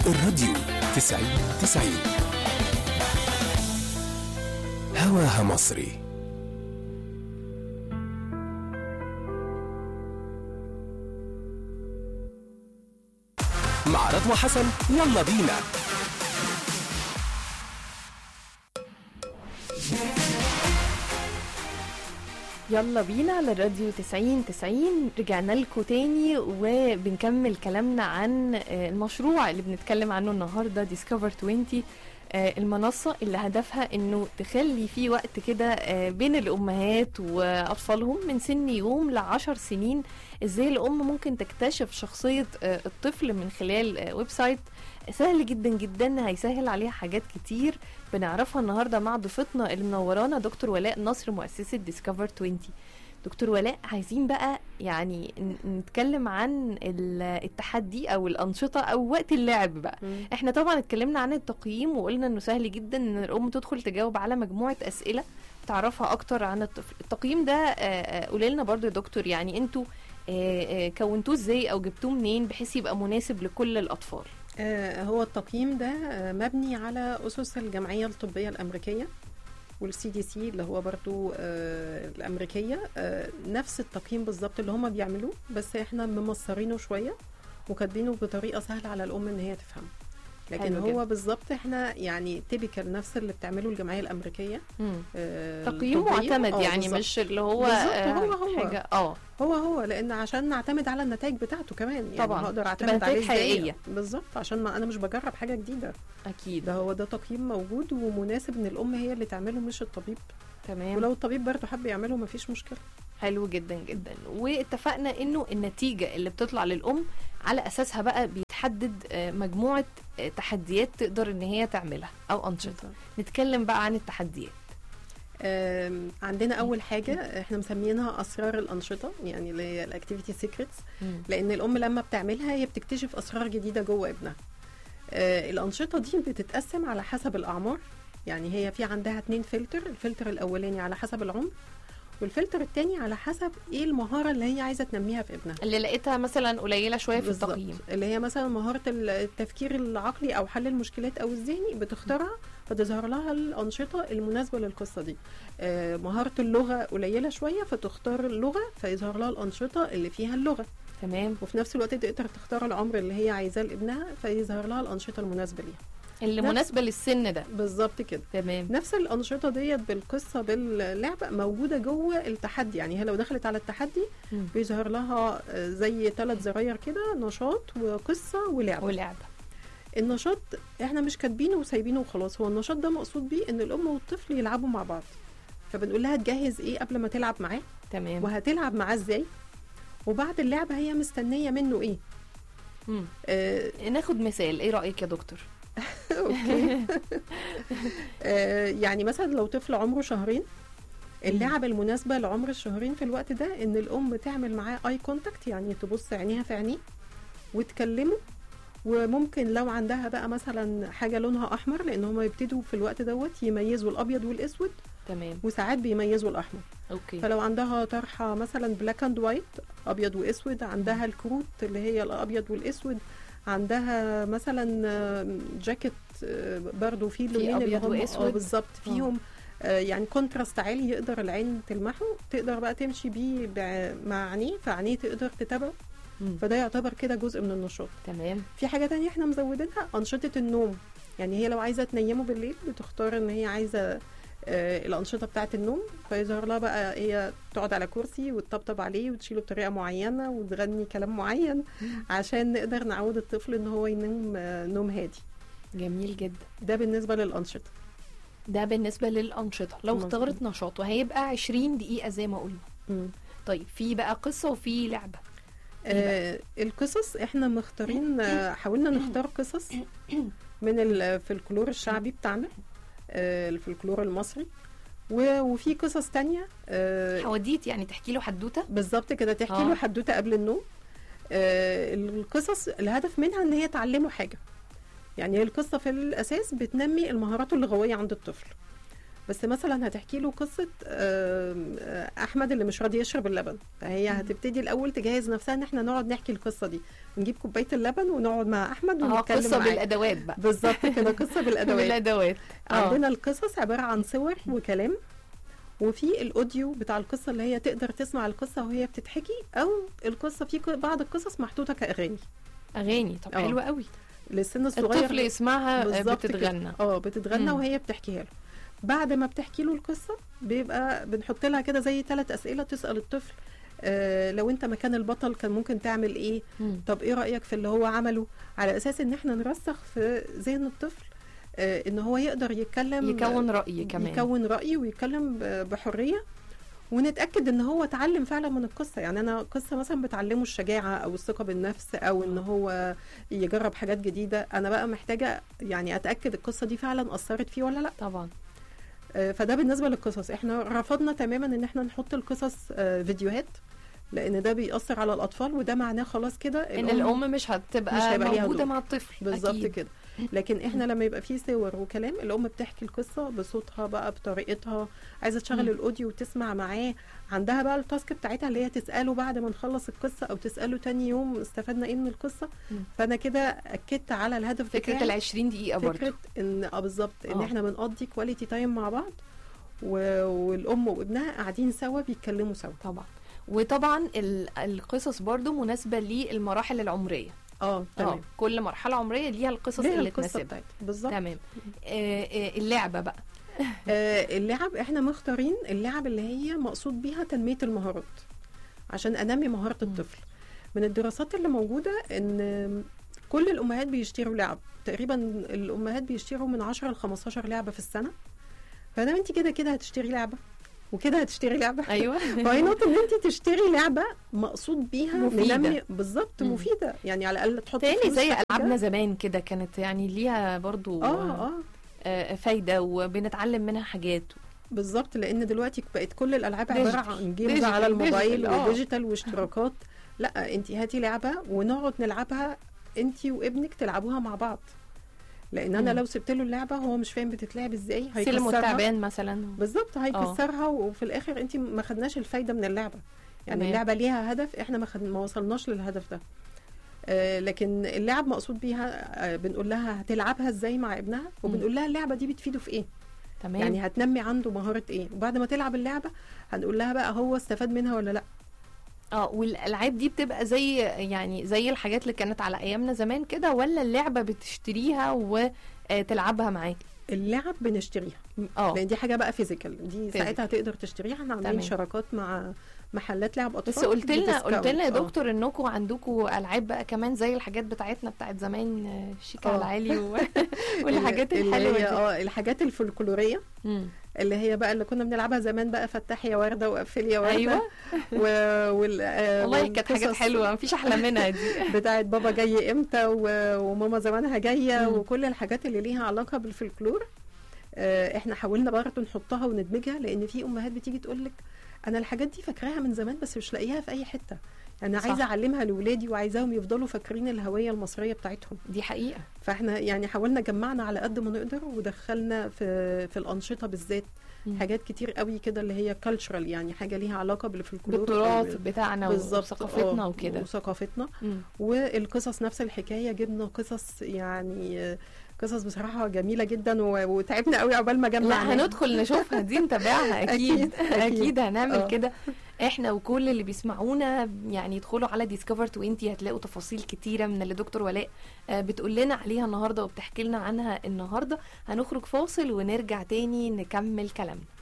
الراديو تسعين تسعين هواها مصري مع رضوى حسن يلا بينا يلا بينا على الراديو 90 90 رجعنا لكم تاني وبنكمل كلامنا عن آه، المشروع اللي بنتكلم عنه النهارده ديسكفر 20 آه، المنصة اللي هدفها انه تخلي في وقت كده آه، بين الامهات واطفالهم من سن يوم لعشر سنين ازاي الام ممكن تكتشف شخصية آه، الطفل من خلال آه، ويب سايت سهل جدا جدا هيسهل عليها حاجات كتير بنعرفها النهارده مع ضيفتنا اللي منورانا دكتور ولاء نصر مؤسسة ديسكفر 20 دكتور ولاء عايزين بقى يعني ن- نتكلم عن ال- التحدي او الانشطه او وقت اللعب بقى احنا طبعا اتكلمنا عن التقييم وقلنا انه سهل جدا ان الام تدخل تجاوب على مجموعه اسئله تعرفها اكتر عن الطفل التقييم ده آه، آه، قولي لنا برضو يا دكتور يعني انتوا آه، آه، كونتوه ازاي او جبتوه منين بحيث يبقى مناسب لكل الاطفال آه، هو التقييم ده آه، مبني على أسس الجمعية الطبية الأمريكية والسي دي سي اللي هو برضو آه، الأمريكية آه، نفس التقييم بالظبط اللي هما بيعملوه بس احنا ممصرينه شوية وكاتبينه بطريقة سهلة على الأم إن هي تفهمه لكن حلو هو جدا. بالظبط احنا يعني تيبيكال نفس اللي بتعمله الجمعية الأمريكية مم. آه، تقييم الطبية. معتمد آه، يعني بالظبط. مش اللي هو بالظبط، آه، هو هو. حاجه اه هو هو لان عشان نعتمد على النتائج بتاعته كمان يعني طبعاً. هقدر تبقى اعتمد نتائج عليه ازاي حقيقية. بالظبط عشان ما انا مش بجرب حاجه جديده اكيد ده هو ده تقييم موجود ومناسب ان الام هي اللي تعمله مش الطبيب تمام ولو الطبيب برضه حب يعمله مفيش مشكله حلو جدا جدا واتفقنا انه النتيجه اللي بتطلع للام على اساسها بقى بيتحدد آه، مجموعه آه، تحديات تقدر ان هي تعملها او انشطه نتكلم بقى عن التحديات آم، عندنا اول حاجه احنا مسمينها اسرار الانشطه يعني اللي هي الاكتيفيتي سيكريتس لان الام لما بتعملها هي بتكتشف اسرار جديده جوه ابنها آه الانشطه دي بتتقسم على حسب الاعمار يعني هي في عندها اتنين فلتر الفلتر الاولاني على حسب العمر والفلتر التاني على حسب ايه المهاره اللي هي عايزه تنميها في ابنها اللي لقيتها مثلا قليله شويه في بالظبط. التقييم اللي هي مثلا مهاره التفكير العقلي او حل المشكلات او الذهني بتختارها فتظهر لها الانشطه المناسبه للقصه دي آه مهاره اللغه قليله شويه فتختار اللغه فيظهر لها الانشطه اللي فيها اللغه تمام وفي نفس الوقت تقدر تختار العمر اللي هي عايزاه لابنها فيظهر لها الانشطه المناسبه ليها اللي نفس- مناسبه للسن ده بالظبط كده تمام نفس الانشطه ديت بالقصه باللعبه موجوده جوه التحدي يعني هي لو دخلت على التحدي مم. بيظهر لها آه، زي ثلاث زراير كده نشاط وقصه ولعبه ولعبه النشاط احنا مش كاتبينه وسايبينه وخلاص هو النشاط ده مقصود بيه ان الام والطفل يلعبوا مع بعض فبنقول لها تجهز ايه قبل ما تلعب معاه تمام وهتلعب معاه ازاي وبعد اللعبه هي مستنيه منه ايه مم. آه ناخد مثال ايه رايك يا دكتور اوكي آه يعني مثلا لو طفل عمره شهرين اللعب المناسبة لعمر الشهرين في الوقت ده ان الام تعمل معاه اي كونتاكت يعني تبص عينيها في عينيه وتكلمه وممكن لو عندها بقى مثلا حاجة لونها احمر لان هم يبتدوا في الوقت دوت يميزوا الابيض والاسود تمام وساعات بيميزوا الاحمر اوكي فلو عندها طرحة مثلا بلاك اند وايت ابيض واسود عندها الكروت اللي هي الابيض والاسود عندها مثلا آه، جاكيت آه، برضو فيه اللونين اللي أبيض هم وأسود. اه بالظبط فيهم آه، يعني كونتراست عالي يقدر العين تلمحه تقدر بقى تمشي بيه بع- مع عينيه فعينيه تقدر تتابعه مم. فده يعتبر كده جزء من النشاط تمام في حاجة تانية احنا مزودينها أنشطة النوم يعني هي لو عايزة تنيمه بالليل بتختار ان هي عايزة آه الأنشطة بتاعة النوم فيظهر لها بقى هي تقعد على كرسي وتطبطب عليه وتشيله بطريقة معينة وتغني كلام معين عشان نقدر نعود الطفل ان هو ينام آه نوم هادي جميل جدا ده بالنسبة للأنشطة ده بالنسبه للانشطه لو مظبوط. اختارت نشاط وهيبقى 20 دقيقه زي ما قلنا طيب في بقى قصه وفي لعبه آه القصص احنا مختارين آه حاولنا نختار قصص من الفلكلور الشعبي بتاعنا آه الفلكلور المصري و- وفي قصص تانية آه حواديت يعني تحكي له حدوته بالظبط كده تحكي آه. له حدوته قبل النوم آه القصص الهدف منها ان هي تعلمه حاجه يعني هي القصه في الاساس بتنمي المهارات اللغويه عند الطفل بس مثلا هتحكي له قصه آم، آه، احمد اللي مش راضي يشرب اللبن فهي مم. هتبتدي الاول تجهز نفسها ان احنا نقعد نحكي القصه دي نجيب كوبايه اللبن ونقعد مع احمد اه ونتكلم قصه معاه. بالادوات بقى بالظبط كده قصه بالادوات بالادوات آه. عندنا القصص عباره عن صور وكلام وفي الاوديو بتاع القصه اللي هي تقدر تسمع القصه وهي بتتحكي او القصه في ق- بعض القصص محطوطه كاغاني اغاني طب آه. حلو قوي للسن الصغير الطفل يسمعها آه، بالظبط كده. بتتغنى اه بتتغنى مم. وهي بتحكيها له بعد ما بتحكي له القصه بيبقى بنحط لها كده زي ثلاث اسئله تسال الطفل آه لو انت مكان البطل كان ممكن تعمل ايه مم. طب ايه رايك في اللي هو عمله على اساس ان احنا نرسخ في ذهن الطفل آه ان هو يقدر يتكلم يكون رأي كمان يكون راي ويتكلم ب- بحريه ونتاكد ان هو اتعلم فعلا من القصه يعني انا قصه مثلا بتعلمه الشجاعه او الثقه بالنفس او ان هو يجرب حاجات جديده انا بقى محتاجه يعني اتاكد القصه دي فعلا اثرت فيه ولا لا طبعا آه، فده بالنسبه للقصص احنا رفضنا تماما ان احنا نحط القصص آه، فيديوهات لان ده بيأثر على الاطفال وده معناه خلاص كده ان الام مش هتبقى مش هيبقى ليها موجوده دور. مع الطفل بالظبط أكيد. كده لكن احنا لما يبقى فيه صور وكلام الام بتحكي القصه بصوتها بقى بطريقتها عايزه تشغل مم. الاوديو وتسمع معاه عندها بقى التاسك بتاعتها اللي هي تساله بعد ما نخلص القصه او تساله تاني يوم استفدنا ايه من القصه مم. فانا كده اكدت على الهدف فكره بتاعي ال 20 دقيقه برضه فكره ان اه بالظبط ان آه. احنا بنقضي كواليتي تايم مع بعض و... والام وابنها قاعدين سوا بيتكلموا سوا طبعا وطبعا ال- القصص برضو مناسبه للمراحل العمريه اه اه تمام كل مرحله عمريه ليها القصص ليها اللي القصه تناسبها بتاعتها بالظبط تمام آه آه اللعبه بقى آه، اللعب احنا مختارين اللعب اللي هي مقصود بيها تنمية المهارات عشان انمي مهارة مم. الطفل من الدراسات اللي موجودة ان كل الامهات بيشتروا لعب تقريبا الامهات بيشتروا من 10 ل 15 لعبة في السنة فدام انت كده كده هتشتري لعبة وكده هتشتري لعبة ايوه فاي نوت ان انت تشتري لعبة مقصود بيها مفيدة. ننمي بالظبط مم. مفيدة يعني على الاقل تحط تاني فلوس زي في حاجة. العابنا زمان كده كانت يعني ليها برضو اه اه آه فايده وبنتعلم منها حاجات بالظبط لان دلوقتي بقت كل الالعاب ديجيتال. عباره عن جيمز ديجيتال، على الموبايل ديجيتال، آه. وديجيتال واشتراكات لا انت هاتي لعبه ونقعد نلعبها انت وابنك تلعبوها مع بعض لان انا مم. لو سبت له اللعبه هو مش فاهم بتتلعب ازاي سلم هيكسرها والتعبان مثلا بالظبط هيكسرها وفي الاخر انت ما خدناش الفايده من اللعبه يعني تمام. اللعبه ليها هدف احنا ما, خد... ما وصلناش للهدف ده آه لكن اللعب مقصود بيها آه بنقول لها هتلعبها ازاي مع ابنها وبنقول لها اللعبه دي بتفيده في ايه تمام يعني هتنمي عنده مهارة ايه وبعد ما تلعب اللعبة هنقول لها بقى هو استفاد منها ولا لا اه والالعاب دي بتبقى زي يعني زي الحاجات اللي كانت على ايامنا زمان كده ولا اللعبه بتشتريها وتلعبها معاك اللعب بنشتريها اه لان دي حاجة بقى فيزيكال دي Physical. ساعتها تقدر تشتريها احنا عاملين تمام. شراكات مع محلات لعب اطفال بس قلت لنا بديسكاونت. قلت لنا يا آه. دكتور انكم عندكم العاب بقى كمان زي الحاجات بتاعتنا بتاعت زمان آه، شيك على آه. العالي و... والحاجات اللي الحلوه هي دي اه الحاجات الفولكلورية مم. اللي هي بقى اللي كنا بنلعبها زمان بقى فتحي يا وردة وقفلي يا وردة ايوه و... وال... آه، والله كانت حاجات والقصص حلوه مفيش احلى منها دي بتاعت بابا جاي امتى و... وماما زمانها جايه مم. وكل الحاجات اللي ليها علاقه بالفلكلور آه، احنا حاولنا برضه نحطها وندمجها لان في امهات بتيجي تقول لك انا الحاجات دي فاكراها من زمان بس مش لاقيها في اي حته يعني صح. عايزه اعلمها لاولادي وعايزاهم يفضلوا فاكرين الهويه المصريه بتاعتهم دي حقيقه فاحنا يعني حاولنا جمعنا على قد ما نقدر ودخلنا في في الانشطه بالذات مم. حاجات كتير قوي كده اللي هي كالتشرال يعني حاجه ليها علاقه بالفلكلور بالتراث أو- بتاعنا بالظبط وثقافتنا آه، وكده وثقافتنا مم. والقصص نفس الحكايه جبنا قصص يعني آه، قصص بصراحه جميله جدا و- وتعبنا قوي عقبال ما لا جمعنا هندخل نشوفها دي نتابعها اكيد أكيد، اكيد, أكيد. أكيد هنعمل آه. كده احنا وكل اللي بيسمعونا يعني يدخلوا على ديسكفر 20 هتلاقوا تفاصيل كتيره من اللي دكتور ولاء آه، بتقول لنا عليها النهارده وبتحكي لنا عنها النهارده هنخرج فاصل ونرجع تاني نكمل كلامنا